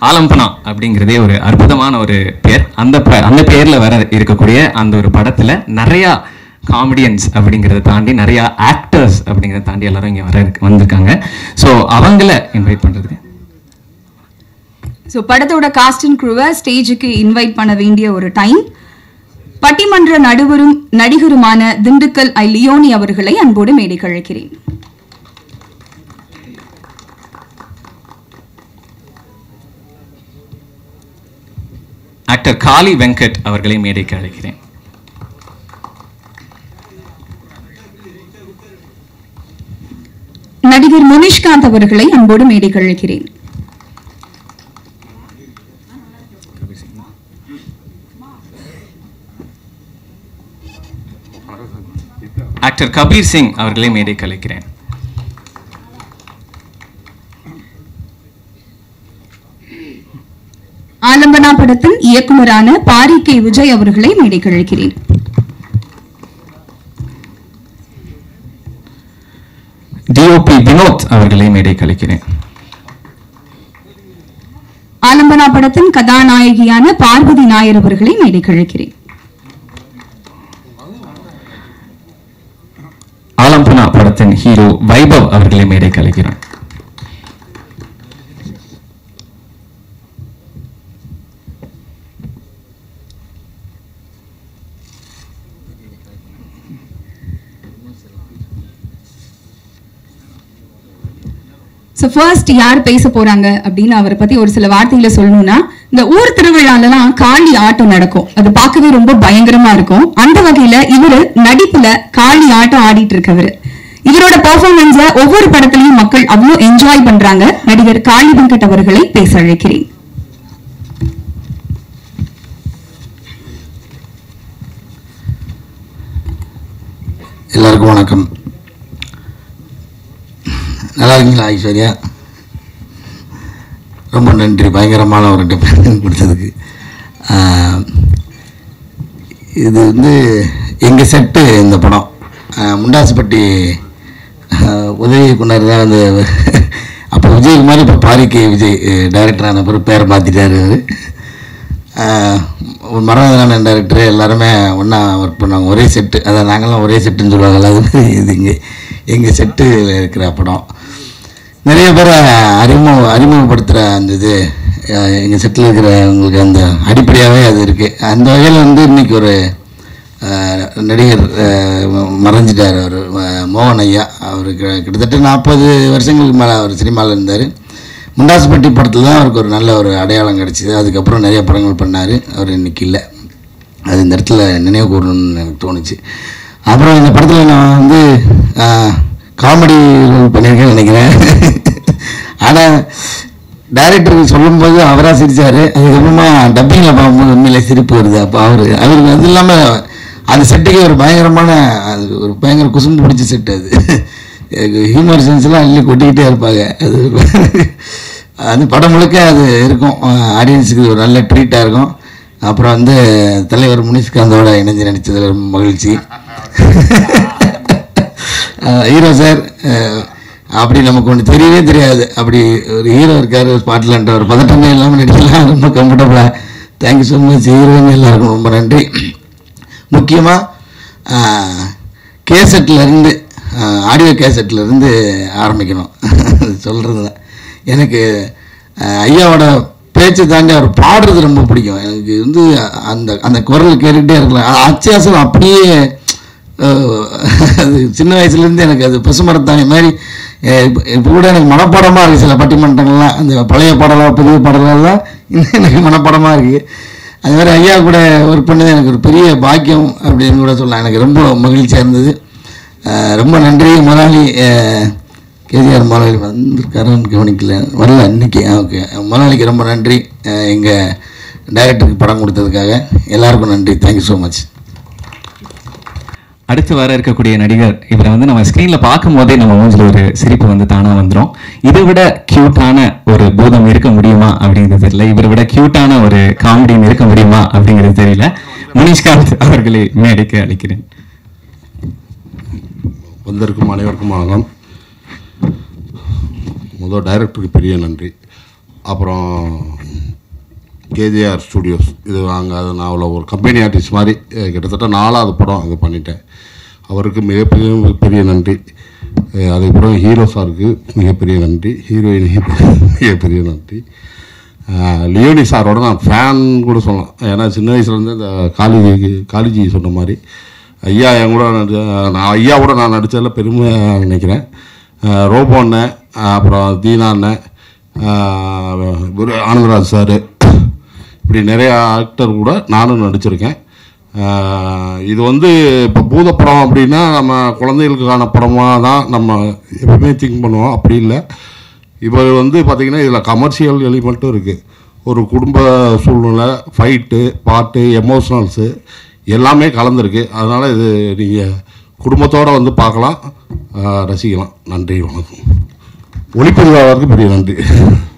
ஆலம்பனா அப்படிங்கிறதே ஒரு அற்புதமான ஒரு பேர் அந்த ப- அந்த பேர்ல வர இருக்கக்கூடிய அந்த ஒரு படத்துல நிறைய காமெடியன்ஸ் அப்படிங்கிறத தாண்டி நிறைய ஆக்டர்ஸ் அப்படிங்கிறத தாண்டி எல்லாரும் இங்க வர இருக்கு- வந்திருக்காங்க ஸோ அவங்கள இன்வைட் பண்றது ஸோ படத்தோட காஸ்ட் அண்ட் க்ரூவை ஸ்டேஜுக்கு இன்வைட் பண்ண வேண்டிய ஒரு டைம் பட்டிமன்ற நடுவரும் நடிகருமான திண்டுக்கல் ஐ லியோனி அவர்களை அன்போடு மேடைக்கு அழைக்கிறேன் ஆக்டர் காளி வெங்கட் அவர்களை மேடைக்கு அழைக்கிறேன் நடிகர் முனிஷ்காந்த் அவர்களை அன்போடு மேடைக்கு அழைக்கிறேன் ஆக்டர் கபீர் சிங் அவர்களை மேடைக்கு அழைக்கிறேன் ஆலம்பனா படத்தின் இயக்குனரான பாரி கே விஜய் அவர்களை மேடைக்கு அழைக்கிறேன் டிஓபி வினோத் அவர்களை மேடைக்கு அழைக்கிறேன் ஆலம்பனா படத்தின் கதாநாயகியான பார்வதி நாயர் அவர்களை மேடைக்கு அழைக்கிறேன் ஆலம்பனா படத்தின் ஹீரோ வைபவ் அவர்களை மேடைக்கு அழைக்கிறேன் ஸோ ஃபர்ஸ்ட் யார் பேச போறாங்க அப்படின்னு அவரை பத்தி ஒரு சில வார்த்தைகளை சொல்லணும்னா இந்த ஊர் திருவிழாலலாம் காளி ஆட்டம் நடக்கும் அது பார்க்கவே ரொம்ப பயங்கரமா இருக்கும் அந்த வகையில இவரு நடிப்புல காளி ஆட்டம் ஆடிட்டு இருக்கவரு இவரோட பெர்ஃபார்மன்ஸ ஒவ்வொரு படத்துலயும் மக்கள் அவ்வளோ என்ஜாய் பண்றாங்க நடிகர் காளி வெங்கட் அவர்களை பேச அழைக்கிறேன் எல்லாருக்கும் வணக்கம் நல்லா இருக்கீங்களா ஐஸ்வர்யா ரொம்ப நன்றி பயங்கரமான ஒரு டிஃபன் கொடுத்ததுக்கு ஆஹ், இது வந்து எங்கள் செட்டு இந்த படம் ஆஹ், முண்டாசுப்பட்டி ஆஹ், உதவி இயக்குனர் தான் வந்து அப்போ விஜயகுமார் இப்போ பாரிக்கை விஜய் டைரக்டரான பிறகு பேரை மாற்றிட்டாரு அவர் மரணதான டைரக்டர் எல்லாருமே ஒன்றா ஒர்க் பண்ணாங்க ஒரே செட்டு அதான் நாங்களாம் ஒரே செட்டுன்னு சொல்லுவாங்கல்ல அது மாதிரி இது இங்கே எங்கள் செட்டில் இருக்கிற படம் நிறைய பேரை அறிமுக அறிமுகப்படுத்துகிற அந்த இது எங்கள் செட்டில் இருக்கிறவங்களுக்கு அந்த அடிப்படையாகவே அது இருக்குது அந்த வகையில் வந்து இன்னைக்கு ஒரு அஹ், நடிகர் அஹ், மறைஞ்சிட்டார் அவர் மோகன் ஐயா அவருக்கு கிட்டத்தட்ட நாற்பது வருஷங்களுக்கு மேலே அவர் சினிமாவில் இருந்தார் முண்டாசுப்பட்டி படத்தில் தான் அவருக்கு ஒரு நல்ல ஒரு அடையாளம் கிடச்சிது அதுக்கப்புறம் நிறைய படங்கள் பண்ணார் அவர் இன்னைக்கு இல்லை அது இந்த இடத்துல நினைவு கூறணும்னு எனக்கு தோணுச்சு அப்புறம் இந்த படத்தில் நான் வந்து காமெடி பண்ணியிருக்கேன்னு நினைக்கிறேன் ஆனால் டைரக்டருக்கு சொல்லும்போது அவராக சிரிச்சார் அதுக்கப்புறமா டப்பிங்கில் பார்க்கும்போது உண்மையிலே சிரிப்பு வருது அப்போ அவர் அவருக்கு அது இல்லாமல் அந்த செட்டுக்கு ஒரு பயங்கரமான அது ஒரு பயங்கர குசும்பு பிடிச்ச செட்டு அது ஹியூமர் சென்ஸ்லாம் அள்ளி கொட்டிக்கிட்டே இருப்பாங்க அது அந்த படம் முழுக்க அது இருக்கும் ஆடியன்ஸுக்கு ஒரு நல்ல ட்ரீட்டாக இருக்கும் அப்புறம் வந்து தலைவர் முனிஷ்காந்தோட இணைஞ்சு நடித்ததில் ரொம்ப மகிழ்ச்சி ஹீரோ சார் அப்படி நமக்கு ஒன்று தெரியவே தெரியாது அப்படி ஒரு ஹீரோ இருக்கார் ஸ்பாட்லன்ற ஒரு பதட்டமே இல்லாமல் நடிக்கலாம் ரொம்ப கம்ஃபர்டபுளாக தேங்க்யூ ஸோ மச் ஹீரோயின் எல்லாருக்கும் ரொம்ப நன்றி முக்கியமாக கேசட்லேருந்து ஆடியோ கேசட்லேருந்து ஆரம்பிக்கணும் சொல்கிறது எனக்கு அஹ், ஐயாவோட பேச்சை தாண்டி அவர் பாடுறது ரொம்ப பிடிக்கும் எனக்கு வந்து அந்த அந்த குரல் கேட்டுக்கிட்டே இருக்கலாம் அ- அத்தியாசம் அப்படியே அஹ், அது சின்ன வயசுலேருந்து எனக்கு அது பசுமரத்தாணி மாதிரி அஹ், இப்ப இப்போ கூட எனக்கு மனப்பாடமாக இருக்குது சில பட்டிமன்றங்கள்லாம் அந்த பழைய பாடலாம் புதிய பாடலாம் இன்னும் எனக்கு மனப்பாடமாக இருக்குது அது மாதிரி ஐயா கூட ஒர்க் பண்ணது எனக்கு ஒரு பெரிய பாக்கியம் அப்படின்னு கூட சொல்லலாம் எனக்கு ரொம்ப மகிழ்ச்சியாக இருந்தது அஹ், ரொம்ப நன்றி முதலாளி அஹ், கேஜிஆர் முதலாளி வந்திருக்காருன்னு கவனிக்கல வரல இன்னைக்கு ஓகே முதலாளிக்கு ரொம்ப நன்றி எங்கள் டைரக்டருக்கு படம் கொடுத்ததுக்காக எல்லாருக்கும் நன்றி தேங்க்யூ ஸோ மச் அடுத்து வர இருக்கக்கூடிய நடிகர் இவரை வந்து நம்ம ஸ்க்ரீன்ல பார்க்கும் போதே நம்ம மூஞ்சில ஒரு சிரிப்பு வந்து தானா வந்துரும் இதை விட கியூட்டான ஒரு பூதம் இருக்க முடியுமா அப்படிங்கிறது தெரியல இவரை விட கியூட்டான ஒரு காமெடியும் இருக்க முடியுமா அப்படிங்கிறது தெரியல முனிஷ்காந்த் அவர்களை மேடைக்கு அழைக்கிறேன் வந்திருக்கும் அனைவருக்கும் வணக்கம் முதல் டைரக்டருக்கு பெரிய நன்றி அப்புறம் கேஜேஆர் ஸ்டுடியோஸ் இது அங்கே அது நான் அவ்வளோ ஒரு கம்பெனி ஆர்டிஸ்ட் மாதிரி அஹ், கிட்டத்தட்ட நாலாவது படம் அங்கே பண்ணிட்டேன் அவருக்கு மிகப்பெரிய மிகப்பெரிய நன்றி அஹ், அதுக்கப்புறம் ஹீரோ சாருக்கு மிகப்பெரிய நன்றி ஹீரோயினுக்கு மிகப்பெரிய நன்றி அஹ், லியோனி சாரோட நான் ஃபேன் கூட சொல்லலாம் ஏன்னா சின்ன வயசுலேருந்து இந்த காலேஜி காலேஜி சொன்ன மாதிரி ஐயா என் கூட நடி நான் ஐயா கூட நான் நடித்ததில் பெருமையாக நினைக்கிறேன் அஹ், ரோபோ அண்ணன் அஹ், அப்புறம் தீனா அண்ணன் அஹ், இவரு ஆனந்தராஜ் சார் இப்படி நிறைய ஆக்டர் கூட நானும் நடிச்சிருக்கேன் ஆஹ் இது வந்து இப்போ பூதப்படம் அப்படின்னா நம்ம குழந்தைகளுக்கான படமாக தான் நம்ம எப்பவுமே திங்க் பண்ணுவோம் அப்படி இல்லை இப்போ வந்து பார்த்திங்கன்னா இதில் கமர்ஷியல் எலிமெண்ட்டும் இருக்குது ஒரு குடும்ப சூழ்நிலை ஃபைட்டு பாட்டு எமோஷ்னல்ஸு எல்லாமே கலந்துருக்கு அதனால் இது நீங்கள் குடும்பத்தோடு வந்து பார்க்கலாம் ஆஹ் ரசிக்கலாம் நன்றி வணக்கம் ஒளிப்பதிவாளருக்கு பெரிய நன்றி